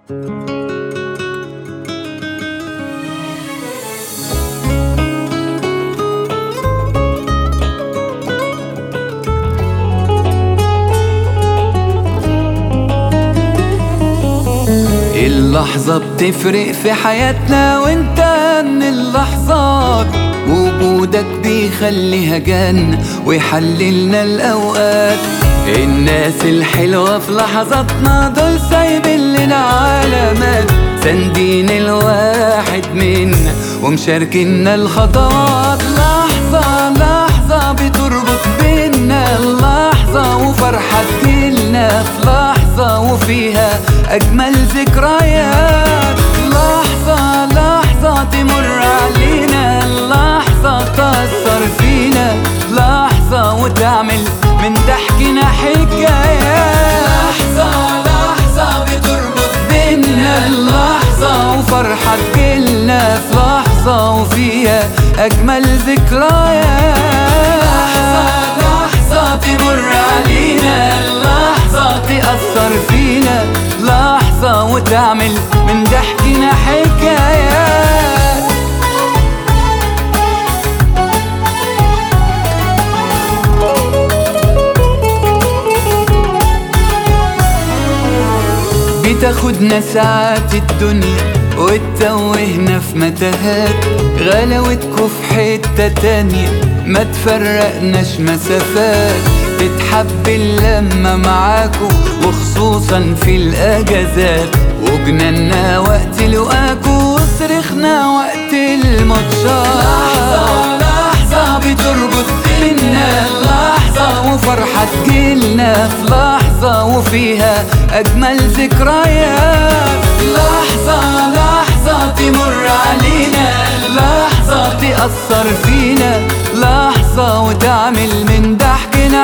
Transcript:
اللحظة بتفرق في حياتنا وانت من اللحظات وجودك بيخليها جنة ويحللنا الأوقات الناس الحلوة في لحظاتنا دول سايبين لنا علامات ساندين الواحد منا ومشاركينا الخطوات لحظة لحظة بتربط بينا اللحظة وفرحة تجيلنا في لحظة وفيها أجمل ذكريات لحظة لحظة تمر علينا اللحظة تأثر فينا لحظة وتعمل من ضحكنا حكايات لحظة لحظة بتربط بينا اللحظة وفرحة تجيلنا في لحظة وفيها أجمل ذكريات لحظة لحظة تمر علينا اللحظة تأثر فينا لحظة وتعمل من ضحكنا حكايات بتاخدنا ساعات الدنيا وتتوهنا في متاهات غلاوتكوا في حتة تانية ما تفرقناش مسافات تتحب اللمة معاكوا وخصوصا في الأجازات وجننا وقت لقاكوا وصرخنا وقت الماتشات لحظة لحظة بتربط بينا اللحظة وفرحة تجيلنا في لحظة وفيها أجمل ذكريات لحظة لحظة تمر علينا لحظة تأثر فينا لحظة وتعمل من ضحكنا